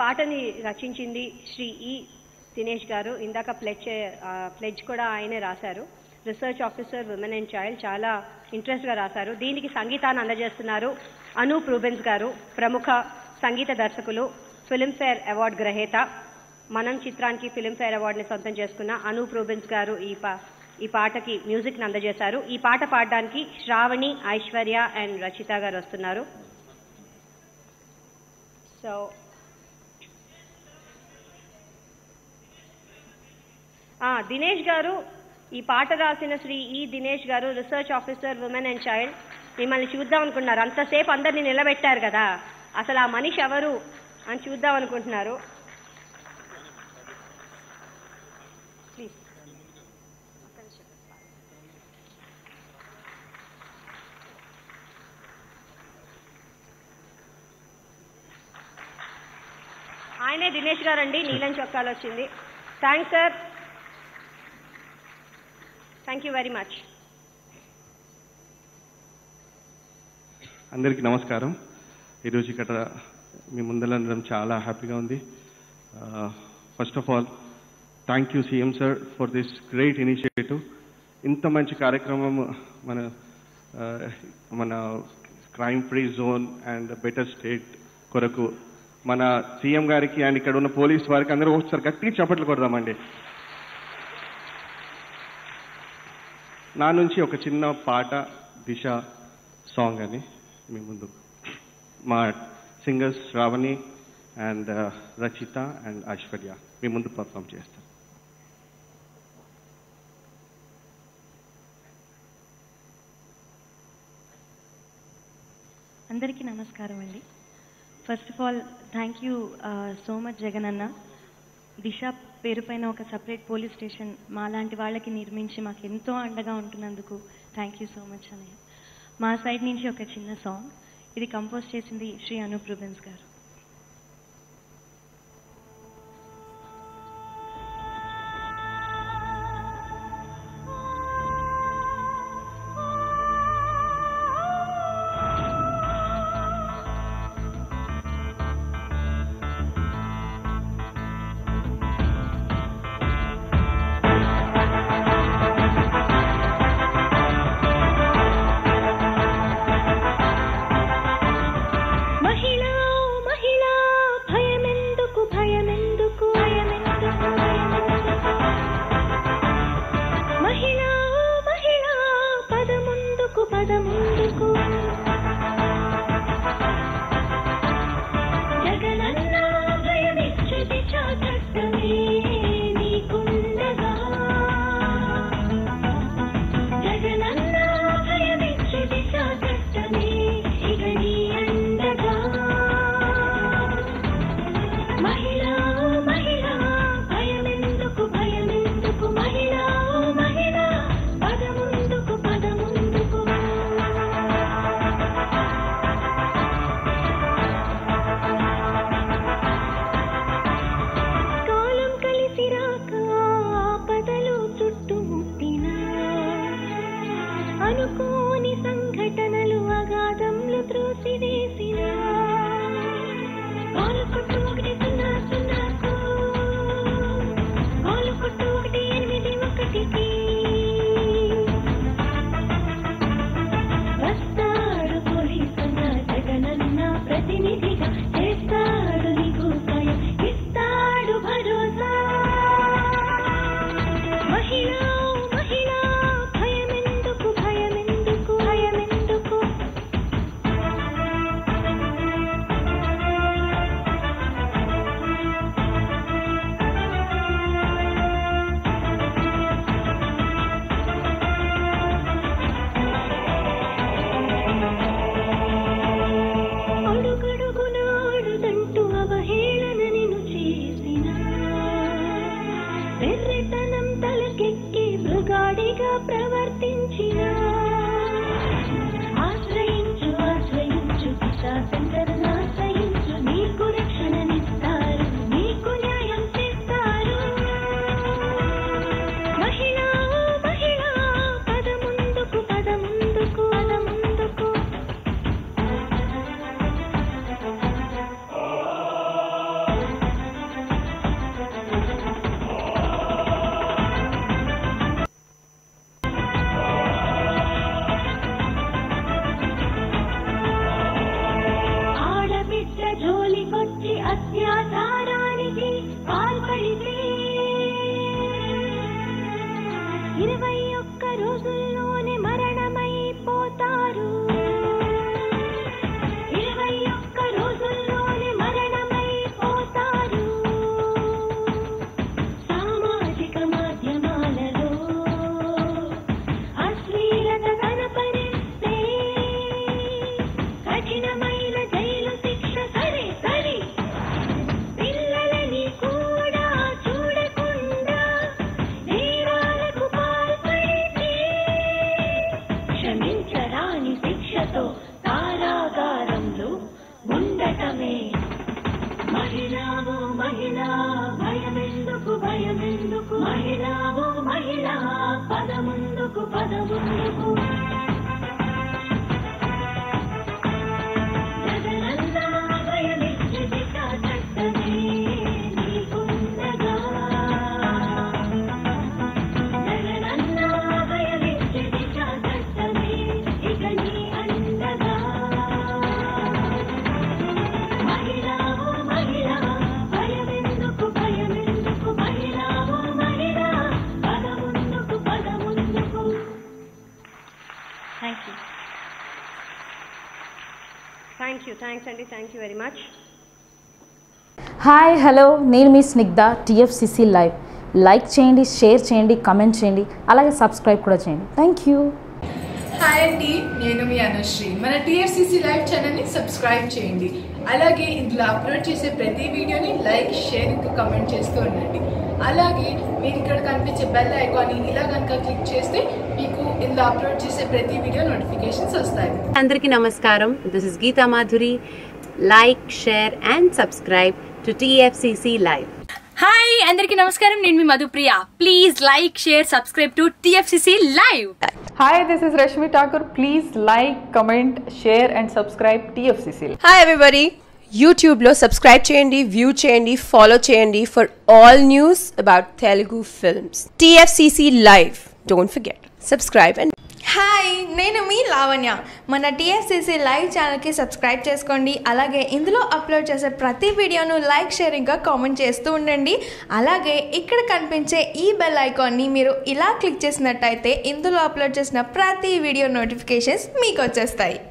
పాటని రచించింది శ్రీ ఈ దినేష్ గారు ఇందాక ప్లెడ్జ్ ప్లెడ్జ్ కూడా ఆయనే రాశారు research officer women and child చాలా ఇంట్రెస్ట్గా రాశారు దీనికి సంగీతాన్ని అందజేస్తున్నారు అనూప్ రూబెన్స్ గారు ప్రముఖ సంగీత దర్శకులు ఫిల్మ్ఫేర్ అవార్డు గ్రహీత మనం చిత్రానికి ఫిల్మ్ఫేర్ అవార్డుని సొంతం చేసుకున్న అనూప్ రూబెన్స్ గారు ఈ పా ఈ పాటకి మ్యూజిక్ అందజేశారు ఈ పాట పాడడానికి శ్రావణి ఐశ్వర్య అండ్ రచిత గారు వస్తున్నారు సో ఆ, దినేష్ గారు ఈ పాట రాసిన శ్రీ ఈ Dinesh garu research officer women and child మిమ్మల్ని చూద్దాం అనుకుంటున్నారు అంతసేపు అందరిని నిలబెట్టారు కదా అసలు ఆ మనిషి ఎవరు అని చూద్దాం అనుకుంటున్నారు ప్లీజ్ ఆయనే దినేష్ గారు అండి నీలం చొక్కాలు వచ్చింది thanks sir thank you very much అందరికీ నమస్కారం ఈరోజు ఇక్కడ మీ ముందర ఉండడం చాలా హ్యాపీగా ఉంది first of all thank you CM sir for this great initiative ఇంత మంచి కార్యక్రమం మన ఆ, మన crime free zone and better state కొరకు మన సీఎం గారికి అండ్ ఇక్కడ ఉన్న పోలీస్ వారికి అందరూ ఒకసారి గట్టిగా చప్పట్లు కొడదామండి నా నుంచి ఒక చిన్న పాట దిశ సాంగ్ అని మీ ముందు మా singers Shravani and Rachitha and Aishwarya మీ ముందు పర్ఫామ్ చేస్తాను అందరికీ నమస్కారం అండి first of all thank you so much Jagan అన్న దిశ పేరు పైన ఒక సపరేట్ పోలీస్ స్టేషన్ మాలాంటి వాళ్ళకి నిర్మించి మాకు ఎంతో అండగా ఉంటున్నందుకు థ్యాంక్ యూ సో మచ్ అన్నయ్య మా సైడ్ నుంచి ఒక చిన్న సాంగ్ ఇది కంపోజ్ చేసింది శ్రీ అనూప్ రూబెన్స్ గారు మహిళా మహిళా భయమెందుకు భయమెందుకు భయమెందుకు భయమెందుకు మహిళా మహిళా పదముందుకు పదముందుకు జగనన్న భయమిచ్చది చాటట్టమే నీకుండగా జగనన్న భయమిచ్చది చాటట్టమే ఇక నీ అండగా మహిళా మహిళా భయమెందుకు భయమెందుకు మహిళా మహిళా పదముందుకు పదముందుకు మమతతో తారాగారంలో ఉండటమే మహిళావో మహిళ భయమెందుకు భయమెందుకు మహిళావో మహిళ పదముందుకు పదముందుకు జగనన్నా భయమిచ్చి దిశ చట్టమే నీకుండగా జగనన్నా భయమిచ్చి దిశ చట్టమే ఇక నీ అండగా మహిళా ఓ మహిళా భయమెందుకు భయమెందుకు మహిళా ఓ మహిళా పదముందుకు పదముందుకు thank you thank you thanks అండి thank you very much hi hello నేను మీ స్నిగ్ధ టిఎఫ్సిసి లైవ్ లైక్ చేయండి షేర్ చేయండి కమెంట్ చేయండి అలాగే సబ్స్క్రైబ్ కూడా చేయండి థ్యాంక్ యూ హాయ్ అండి నేను మీ అనుశ్రీ మన టీఎఫ్సిసి లైవ్ ఛానల్ని సబ్స్క్రైబ్ చేయండి అలాగే ఇందులో అప్లోడ్ చేసే ప్రతి వీడియోని లైక్ షేర్ ఇంకా కమెంట్ చేస్తూ ఉండండి అలాగే మీరు ఇక్కడ కనిపించే బెల్ ఐకాన్ని ఇలా కనుక క్లిక్ చేస్తే మీకు ఇందులో అప్లోడ్ చేసే ప్రతి వీడియో నోటిఫికేషన్స్ వస్తాయి అందరికీ నమస్కారం this is Geetha Madhuri like share and subscribe to TFCC live hi అందరికీ నమస్కారం నేను మీ Madhupriya please like share subscribe to TFCC live Hi, this is Rashmi Thakur. Please like, comment, share, and subscribe TFCC. Hi everybody యూట్యూబ్లో subscribe చేయండి view చేయండి follow చేయండి for all news about Telugu films TFCC live don't forget subscribe and hi నేను మీ లావణ్య మన TFCC live ఛానల్కి subscribe చేసుకోండి అలాగే ఇందులో అప్లోడ్ చేసే ప్రతి వీడియోను లైక్ షేర్ ఇంకా కామెంట్ చేస్తూ ఉండండి అలాగే ఇక్కడ కనిపించే ఈ బెల్ ఐకాన్ని మీరు ఇలా క్లిక్ చేసినట్టయితే ఇందులో అప్లోడ్ చేసిన ప్రతి వీడియో నోటిఫికేషన్స్ మీకు వచ్చేస్తాయి